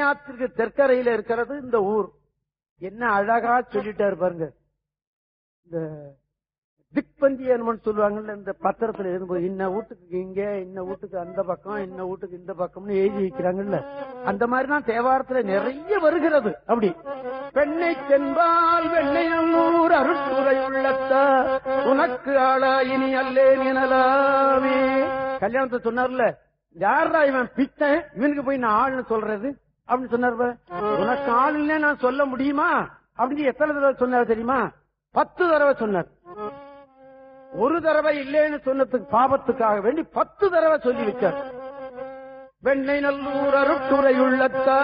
ஆற்றிற்கு தெற்கரையில இருக்கிறது இந்த ஊர் என்ன அழகா சொல்லிட்டாரு பாருங்க இந்த திக்பந்தியன்மன் சொல்லுவாங்கல்ல இந்த பத்திரத்துல எழுதும்போது இன்ன வீட்டுக்கு இங்க இன்ன வீட்டுக்கு அந்த பக்கம் இன்ன வீட்டுக்கு இந்த பக்கம்னு எழுதி வைக்கிறாங்கல்ல அந்த மாதிரி தான் தேவாரத்துல நிறைய வருகிறது அப்படி பெண்ணை சென்பால் வெண்ணையல்லூர் அருட்துறை உள்ளத்த உனக்கு ஆளா இனி அல்லேன் எனலாமே கல்யாணத்தை சொன்னார்ல யாரா இவன் பித்தன் இவனுக்கு போய் நான் ஆள்னு சொல்றது அப்படின்னு சொன்னார் பாரு. உனக்கு ஆளுன்னே நான் சொல்ல முடியுமா அப்படின்னு எத்தனை தடவை சொன்னார் தெரியுமா பத்து தடவை சொன்னார் ஒரு தடவை இல்லைன்னு சொன்னதுக்கு பாவத்துக்காக வேண்டி பத்து தடவை சொல்லி வச்சார் வெண்ணை நல்லூர் அருட்டுரை உள்ளத்தா